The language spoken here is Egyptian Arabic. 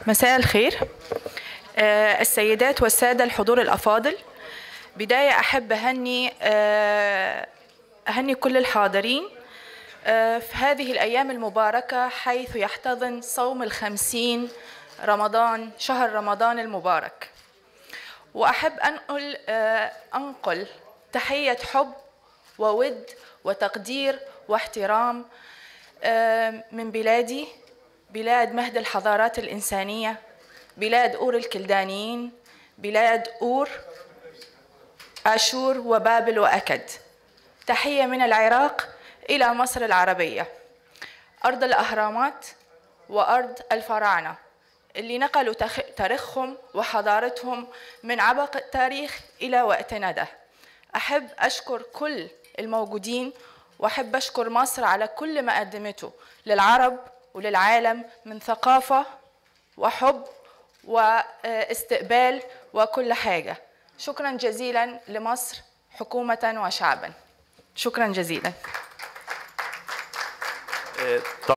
مساء الخير آه، السيدات والسادة الحضور الأفاضل بداية أحب أهني آه، أهني كل الحاضرين آه، في هذه الأيام المباركة حيث يحتضن صوم الخمسين رمضان شهر رمضان المبارك وأحب أنقل أنقل تحية حب وود وتقدير واحترام من بلادي بلاد مهد الحضارات الإنسانية بلاد أور الكلدانيين بلاد أور آشور وبابل وأكد تحية من العراق إلى مصر العربية أرض الأهرامات وأرض الفراعنة اللي نقلوا تاريخهم وحضارتهم من عبق التاريخ إلى وقتنا ده أحب أشكر كل الموجودين وأحب أشكر مصر على كل ما قدمته للعرب وللعالم من ثقافة وحب واستقبال وكل حاجة شكرا جزيلا لمصر حكومة وشعبا شكرا جزيلا